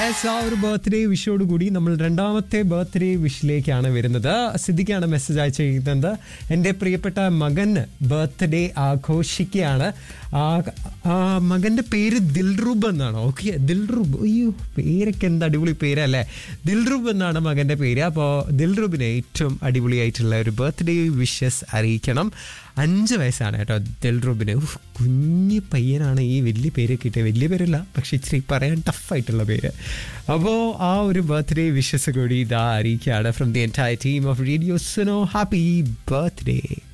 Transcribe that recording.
yes ആ ഒരു birthday വിഷോട് കൂടി നമ്മൾ രണ്ടാമത്തെ ബർത്ത്ഡേ വിഷിലേക്കാണ് വരുന്നത് സിദ്ദിഖാണ് മെസ്സേജ് അയച്ചിരിക്കുന്നത് എൻ്റെ പ്രിയപ്പെട്ട മകൻ ബർത്ത്ഡേ ആഘോഷിക്കുകയാണ് ആ ആ മകൻ്റെ പേര് ദിൽറുബ് എന്നാണ് ഓക്കെ ദിൽറുബ് അയ്യോ പേരൊക്കെ എന്ത് അടിപൊളി പേരല്ലേ ദിൽറുബ് എന്നാണ് മകൻ്റെ പേര് അപ്പോൾ ദിൽറുബിന് ഏറ്റവും അടിപൊളിയായിട്ടുള്ള ഒരു ബർത്ത്ഡേ വിഷസ് അറിയിക്കണം അഞ്ച് വയസ്സാണ് കേട്ടോ ദിൽറുബിന് ഉഫ്, കുഞ്ഞു പയ്യനാണ് ഈ വലിയ പേര് കിട്ടിയത് വലിയ പേരല്ല പക്ഷെ ഇച്ചിരി പറയാൻ ടഫായിട്ടുള്ള പേര് അപ്പോൾ ആ ഒരു ബർത്ത്ഡേ വിഷസ് കൂടി ഇതാ അറിയിക്കുകയാണ് from the entire team of radio Suno happy birthday